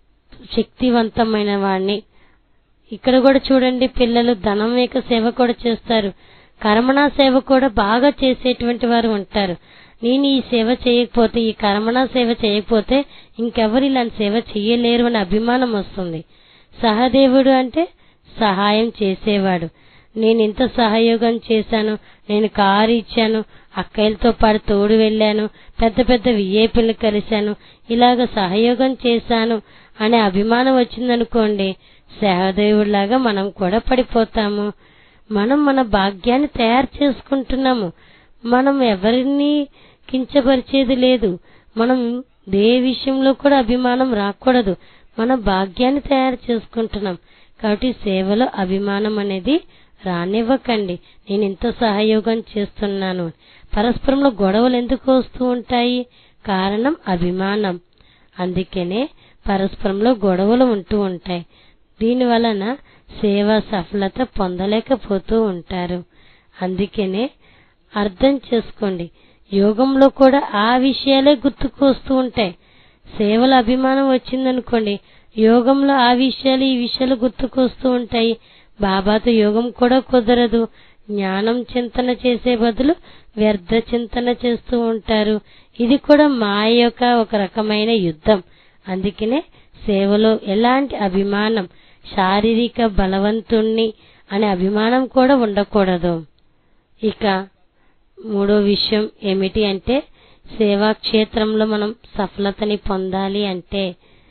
శక్తివంతమైన వాడిని ఇక్కడ కూడా చూడండి పిల్లలు ధనం యొక్క సేవ కూడా చేస్తారు కర్మణా సేవ కూడా బాగా చేసేటువంటి వారు ఉంటారు నేను ఈ సేవ చేయకపోతే ఈ కర్మణా సేవ చేయకపోతే ఇంకెవరు ఇలాంటి సేవ చేయలేరు అనే అభిమానం వస్తుంది సహదేవుడు అంటే సహాయం చేసేవాడు నేను ఇంత సహయోగం చేశాను నేను కారు ఇచ్చాను అక్కయ్యలతో పాటు తోడు వెళ్ళాను పెద్ద పెద్ద విఐపీలు కలిశాను ఇలాగ సహయోగం చేశాను అనే అభిమానం వచ్చిందనుకోండి సహదేవుడిలాగా మనం కూడా పడిపోతాము మనం మన భాగ్యాన్ని తయారు చేసుకుంటున్నాము మనం ఎవరిని కించపరిచేది లేదు మనం ఏ విషయంలో కూడా అభిమానం రాకూడదు మన భాగ్యాన్ని తయారు చేసుకుంటున్నాం కాబట్టి సేవలో అభిమానం అనేది రానివ్వకండి నేను ఇంత సహయోగం చేస్తున్నాను పరస్పరంలో గొడవలు ఎందుకు వస్తూ ఉంటాయి కారణం అభిమానం అందుకనే పరస్పరంలో గొడవలు ఉంటూ ఉంటాయి దీని వలన సేవ సఫలత పొందలేకపోతూ ఉంటారు అందుకనే అర్థం చేసుకోండి యోగంలో కూడా ఆ విషయాలే గుర్తుకు వస్తూ ఉంటాయి సేవల అభిమానం వచ్చిందనుకోండి యోగంలో ఆ విషయాలు ఈ విషయాలు గుర్తుకు వస్తూ ఉంటాయి బాబాతో యోగం కూడా కుదరదు జ్ఞానం చింతన చేసే బదులు వ్యర్థ చింతన చేస్తూ ఉంటారు ఇది కూడా మాయ యొక్క ఒక రకమైన యుద్ధం అందుకనే సేవలో ఎలాంటి అభిమానం శారీరక బలవంతుణ్ణి అనే అభిమానం కూడా ఉండకూడదు ఇక మూడో విషయం ఏమిటి అంటే సేవా క్షేత్రంలో మనం సఫలతని పొందాలి అంటే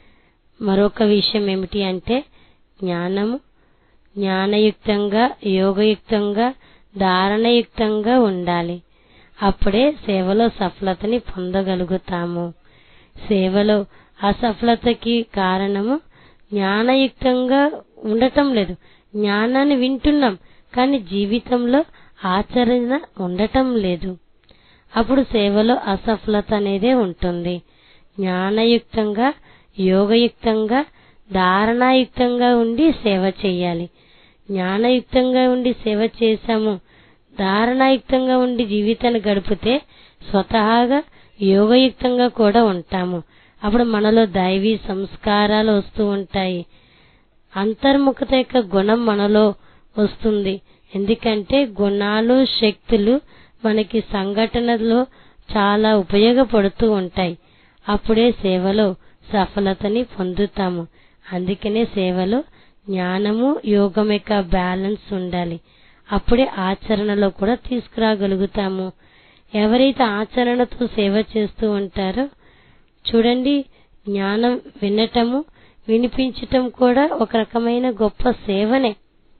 మరొక విషయం ఏమిటి అంటే జ్ఞానము జ్ఞానయుక్తంగా యోగయుక్తంగా ధారణయుక్తంగా ఉండాలి అప్పుడే సేవలో సఫలతని పొందగలుగుతాము సేవలో అసఫలతకి కారణము జ్ఞానయుక్తంగా ఉండటం లేదు జ్ఞానాన్ని వింటున్నాం కానీ జీవితంలో ఆచరణ ఉండటం లేదు అప్పుడు సేవలో అసఫలత అనేదే ఉంటుంది జ్ఞానయుక్తంగా యోగయుక్తంగా ధారణాయుక్తంగా ఉండి సేవ చేయాలి జ్ఞానయుక్తంగా ఉండి సేవ చేశాము ధారణాయుక్తంగా ఉండి జీవితాన్ని గడిపితే స్వతహాగా యోగయుక్తంగా కూడా ఉంటాము అప్పుడు మనలో దైవీ సంస్కారాలు వస్తూ ఉంటాయి అంతర్ముఖత యొక్క గుణం మనలో వస్తుంది ఎందుకంటే గుణాలు శక్తులు మనకి సంఘటనలో చాలా ఉపయోగపడుతూ ఉంటాయి అప్పుడే సేవలో సఫలతని పొందుతాము అందుకనే సేవలో జ్ఞానము యోగం యొక్క బ్యాలెన్స్ ఉండాలి అప్పుడే ఆచరణలో కూడా తీసుకురాగలుగుతాము ఎవరైతే ఆచరణతో సేవ చేస్తూ ఉంటారో చూడండి జ్ఞానం వినటము వినిపించటం కూడా ఒక రకమైన గొప్ప సేవనే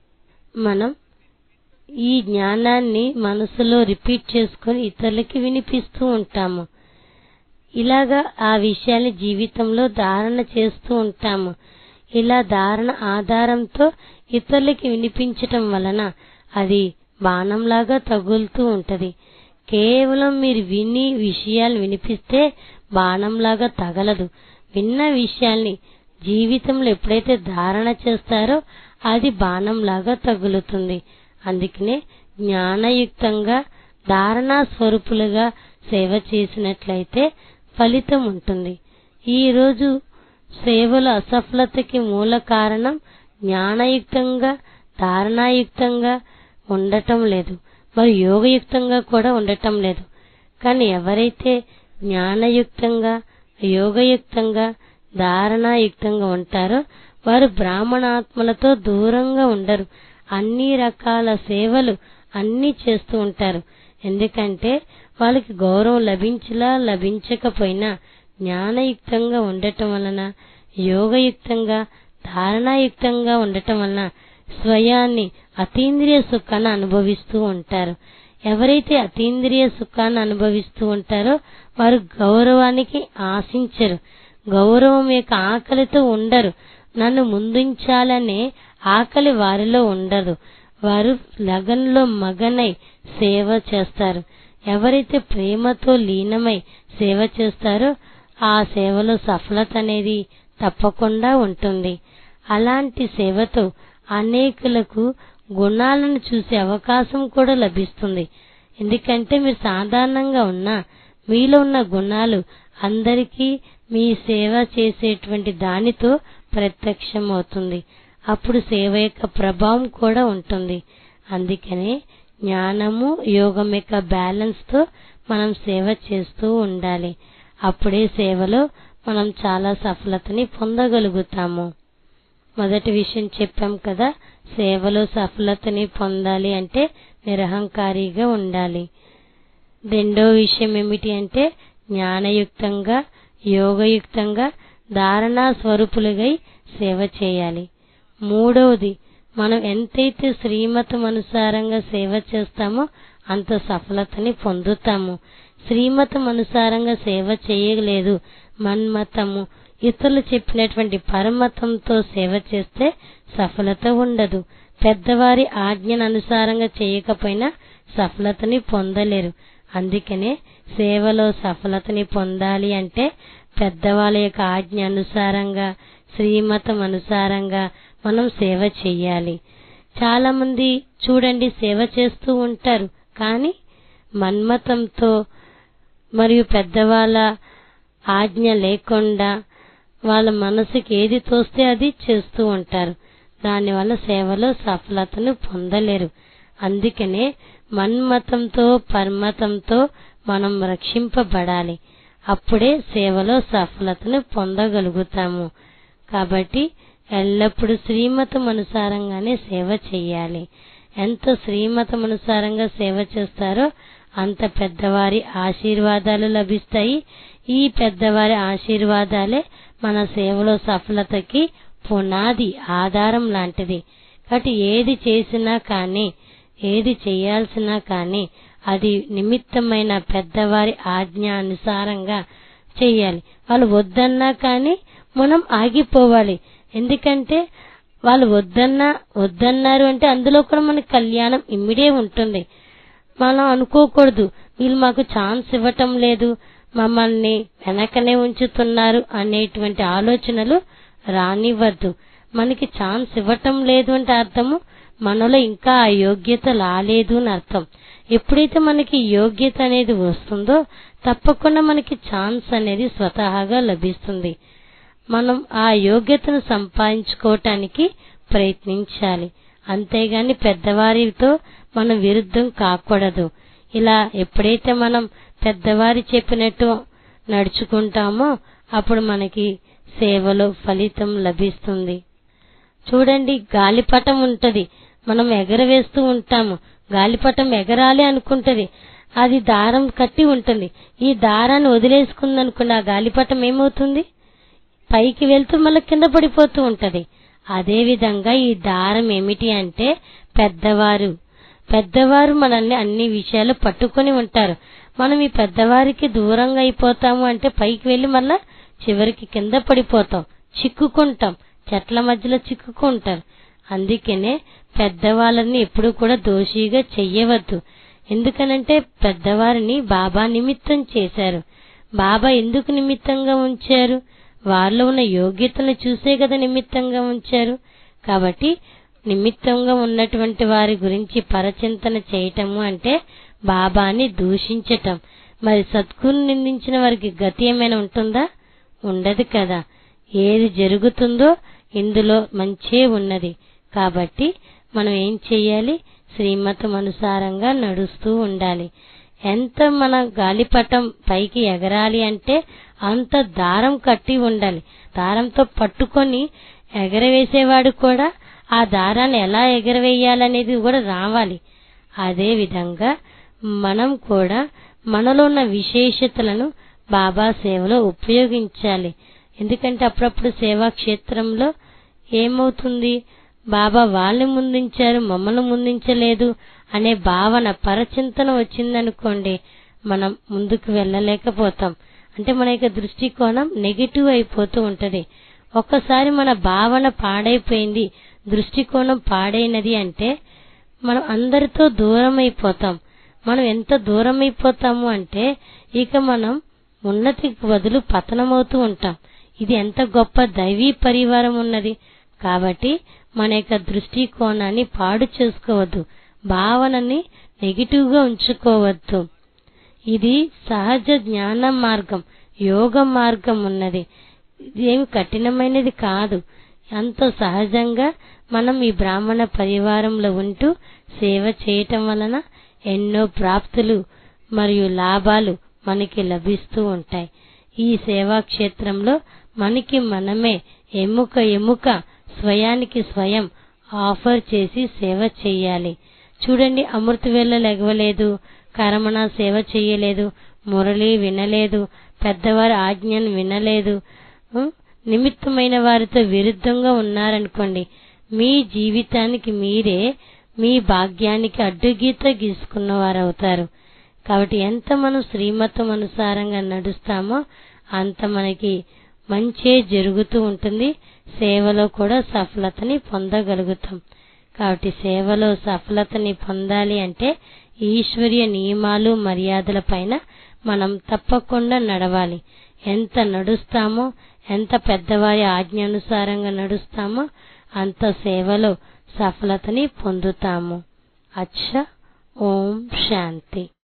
మనం ఈ జ్ఞానాన్ని మనసులో రిపీట్ చేసుకొని ఇతరులకి వినిపిస్తూ ఉంటాము ఇలాగా ఆ విషయాన్ని జీవితంలో ధారణ చేస్తూ ఉంటాము ఇలా ధారణ ఆధారంతో ఇతరులకి వినిపించటం వలన అది బాణంలాగా తగులుతూ ఉంటది కేవలం మీరు విని విషయాలు వినిపిస్తే బాణంలాగా తగలదు విన్న విషయాల్ని జీవితంలో ఎప్పుడైతే ధారణ చేస్తారో అది బాణంలాగా తగులుతుంది అందుకనే జ్ఞానయుక్తంగా ధారణా స్వరూపులుగా సేవ చేసినట్లయితే ఫలితం ఉంటుంది ఈ రోజు సేవల అసఫలతకి మూల కారణం జ్ఞానయుక్తంగా ధారణాయుక్తంగా ఉండటం లేదు మరి యోగయుక్తంగా కూడా ఉండటం లేదు కానీ ఎవరైతే జ్ఞానయుక్తంగా యోగయుక్తంగా ధారణాయుక్తంగా ఉంటారో వారు బ్రాహ్మణాత్మలతో దూరంగా ఉండరు అన్ని రకాల సేవలు అన్ని చేస్తూ ఉంటారు ఎందుకంటే వాళ్ళకి గౌరవం లభించిలా లభించకపోయినా జ్ఞానయుక్తంగా ఉండటం వలన యోగయుక్తంగా ధారణాయుక్తంగా ఉండటం వలన స్వయాన్ని అతీంద్రియ సుఖాన్ని అనుభవిస్తూ ఉంటారు ఎవరైతే అతీంద్రియ సుఖాన్ని అనుభవిస్తూ ఉంటారో వారు గౌరవానికి ఆశించరు గౌరవం యొక్క ఆకలితో ఉండరు నన్ను ముందుంచాలనే ఆకలి వారిలో ఉండదు వారు లగన్లో మగనై సేవ చేస్తారు ఎవరైతే ప్రేమతో లీనమై సేవ చేస్తారో ఆ సేవలో సఫలత అనేది తప్పకుండా ఉంటుంది అలాంటి సేవతో అనేకులకు గుణాలను చూసే అవకాశం కూడా లభిస్తుంది ఎందుకంటే మీరు సాధారణంగా ఉన్న మీలో ఉన్న గుణాలు అందరికీ మీ సేవ చేసేటువంటి దానితో ప్రత్యక్షం అవుతుంది అప్పుడు సేవ యొక్క ప్రభావం కూడా ఉంటుంది అందుకనే జ్ఞానము యోగం యొక్క బ్యాలెన్స్ తో మనం సేవ చేస్తూ ఉండాలి అప్పుడే సేవలో మనం చాలా సఫలతని పొందగలుగుతాము మొదటి విషయం చెప్పాం కదా సేవలో సఫలతని పొందాలి అంటే నిరహంకారిగా ఉండాలి రెండో విషయం ఏమిటి అంటే జ్ఞానయుక్తంగా యోగయుక్తంగా ధారణా స్వరూపులుగై సేవ చేయాలి మూడవది మనం ఎంతైతే శ్రీమతం అనుసారంగా సేవ చేస్తామో అంత సఫలతని పొందుతాము శ్రీమతం అనుసారంగా సేవ చేయలేదు మన్మతము ఇతరులు చెప్పినటువంటి పరమతంతో సేవ చేస్తే సఫలత ఉండదు పెద్దవారి ఆజ్ఞను అనుసారంగా చేయకపోయినా సఫలతని పొందలేరు అందుకనే సేవలో సఫలతని పొందాలి అంటే పెద్దవాళ్ళ యొక్క ఆజ్ఞ అనుసారంగా శ్రీమతం అనుసారంగా మనం సేవ చెయ్యాలి చాలా మంది చూడండి సేవ చేస్తూ ఉంటారు కానీ మన్మతంతో మరియు పెద్దవాళ్ళ ఆజ్ఞ లేకుండా వాళ్ళ మనసుకి ఏది తోస్తే అది చేస్తూ ఉంటారు దానివల్ల సేవలో సఫలతను పొందలేరు అందుకనే మన్మతంతో పర్మతంతో మనం రక్షింపబడాలి అప్పుడే సేవలో సఫలతను పొందగలుగుతాము కాబట్టి ఎల్లప్పుడూ శ్రీమతం అనుసారంగానే సేవ చేయాలి ఎంత శ్రీమతం అనుసారంగా సేవ చేస్తారో అంత పెద్దవారి ఆశీర్వాదాలు లభిస్తాయి ఈ పెద్దవారి ఆశీర్వాదాలే మన సేవలో సఫలతకి పునాది ఆధారం లాంటిది కాబట్టి ఏది చేసినా కానీ ఏది చేయాల్సినా కానీ అది నిమిత్తమైన పెద్దవారి ఆజ్ఞ అనుసారంగా చెయ్యాలి వాళ్ళు వద్దన్నా కానీ మనం ఆగిపోవాలి ఎందుకంటే వాళ్ళు వద్దన్నా వద్దన్నారు అంటే అందులో కూడా మనకి కళ్యాణం ఇమిడే ఉంటుంది మనం అనుకోకూడదు వీళ్ళు మాకు ఛాన్స్ ఇవ్వటం లేదు మమ్మల్ని వెనకనే ఉంచుతున్నారు అనేటువంటి ఆలోచనలు రానివ్వద్దు మనకి ఛాన్స్ ఇవ్వటం లేదు అంటే అర్థము మనలో ఇంకా ఆ యోగ్యత రాలేదు అని అర్థం ఎప్పుడైతే మనకి యోగ్యత అనేది వస్తుందో తప్పకుండా మనకి ఛాన్స్ అనేది స్వతహాగా లభిస్తుంది మనం ఆ యోగ్యతను సంపాదించుకోవటానికి ప్రయత్నించాలి అంతేగాని పెద్దవారితో మనం విరుద్ధం కాకూడదు ఇలా ఎప్పుడైతే మనం పెద్దవారి చెప్పినట్టు నడుచుకుంటామో అప్పుడు మనకి సేవలో ఫలితం లభిస్తుంది చూడండి గాలిపటం ఉంటది మనం ఎగరవేస్తూ ఉంటాము గాలిపటం ఎగరాలి అనుకుంటది అది దారం కట్టి ఉంటుంది ఈ దారాన్ని వదిలేసుకుంది అనుకోండి ఆ గాలిపటం ఏమవుతుంది పైకి వెళ్తూ మళ్ళీ కింద పడిపోతూ ఉంటది అదే విధంగా ఈ దారం ఏమిటి అంటే పెద్దవారు పెద్దవారు మనల్ని అన్ని విషయాలు పట్టుకొని ఉంటారు మనం ఈ పెద్దవారికి దూరంగా అయిపోతాము అంటే పైకి వెళ్ళి మళ్ళా చివరికి కింద పడిపోతాం చిక్కుకుంటాం చెట్ల మధ్యలో చిక్కుకుంటారు అందుకనే పెద్దవాళ్ళని ఎప్పుడు కూడా దోషిగా చెయ్యవద్దు ఎందుకనంటే పెద్దవారిని బాబా నిమిత్తం చేశారు బాబా ఎందుకు నిమిత్తంగా ఉంచారు వారిలో ఉన్న యోగ్యతను చూసే కదా నిమిత్తంగా ఉంచారు కాబట్టి నిమిత్తంగా ఉన్నటువంటి వారి గురించి పరచింతన చేయటము అంటే బాబాని దూషించటం మరి సద్గురు నిందించిన వారికి గతి ఏమైనా ఉంటుందా ఉండదు కదా ఏది జరుగుతుందో ఇందులో మంచే ఉన్నది కాబట్టి మనం ఏం చెయ్యాలి శ్రీమతం అనుసారంగా నడుస్తూ ఉండాలి ఎంత మన గాలిపటం పైకి ఎగరాలి అంటే అంత దారం కట్టి ఉండాలి దారంతో పట్టుకొని ఎగరవేసేవాడు కూడా ఆ దారాన్ని ఎలా ఎగరవేయాలనేది కూడా రావాలి అదే విధంగా మనం కూడా మనలో ఉన్న విశేషతలను బాబా సేవలో ఉపయోగించాలి ఎందుకంటే అప్పుడప్పుడు సేవా క్షేత్రంలో ఏమవుతుంది బాబా వాళ్ళని ముందుంచారు మమ్మల్ని ముందుంచలేదు అనే భావన పరచింతన వచ్చిందనుకోండి మనం ముందుకు వెళ్ళలేకపోతాం అంటే మన యొక్క దృష్టికోణం నెగిటివ్ అయిపోతూ ఉంటది ఒక్కసారి మన భావన పాడైపోయింది దృష్టికోణం పాడైనది అంటే మనం అందరితో దూరం అయిపోతాం మనం ఎంత దూరం అయిపోతాము అంటే ఇక మనం ఉన్నతికి బదులు పతనమవుతూ ఉంటాం ఇది ఎంత గొప్ప దైవీ పరివారం ఉన్నది కాబట్టి మన యొక్క దృష్టికోణాన్ని పాడు చేసుకోవద్దు భావనని నెగిటివ్ గా ఉంచుకోవద్దు ఇది సహజ జ్ఞాన మార్గం యోగ మార్గం ఉన్నది ఇదేమి కఠినమైనది కాదు అంత సహజంగా మనం ఈ బ్రాహ్మణ పరివారంలో ఉంటూ సేవ చేయటం వలన ఎన్నో ప్రాప్తులు మరియు లాభాలు మనకి లభిస్తూ ఉంటాయి ఈ సేవా క్షేత్రంలో మనకి మనమే ఎముక ఎముక స్వయానికి స్వయం ఆఫర్ చేసి సేవ చేయాలి చూడండి అమృతవేళ లెగవలేదు కరమణ సేవ చేయలేదు మురళి వినలేదు పెద్దవారి ఆజ్ఞను వినలేదు ఉం? నిమిత్తమైన వారితో విరుద్ధంగా ఉన్నారనుకోండి మీ జీవితానికి మీరే మీ భాగ్యానికి అడ్డుగీత గీసుకున్న వారు అవుతారు కాబట్టి ఎంత మనం శ్రీమతం అనుసారంగా నడుస్తామో అంత మనకి మంచే జరుగుతూ ఉంటుంది సేవలో కూడా సఫలతని పొందగలుగుతాం కాబట్టి సేవలో సఫలతని పొందాలి అంటే ఈశ్వరీయ నియమాలు మర్యాదల పైన మనం తప్పకుండా నడవాలి ఎంత నడుస్తామో ఎంత పెద్దవారి ఆజ్ఞానుసారంగా నడుస్తామో అంత సేవలో సఫలతని పొందుతాము అచ్చ ఓం శాంతి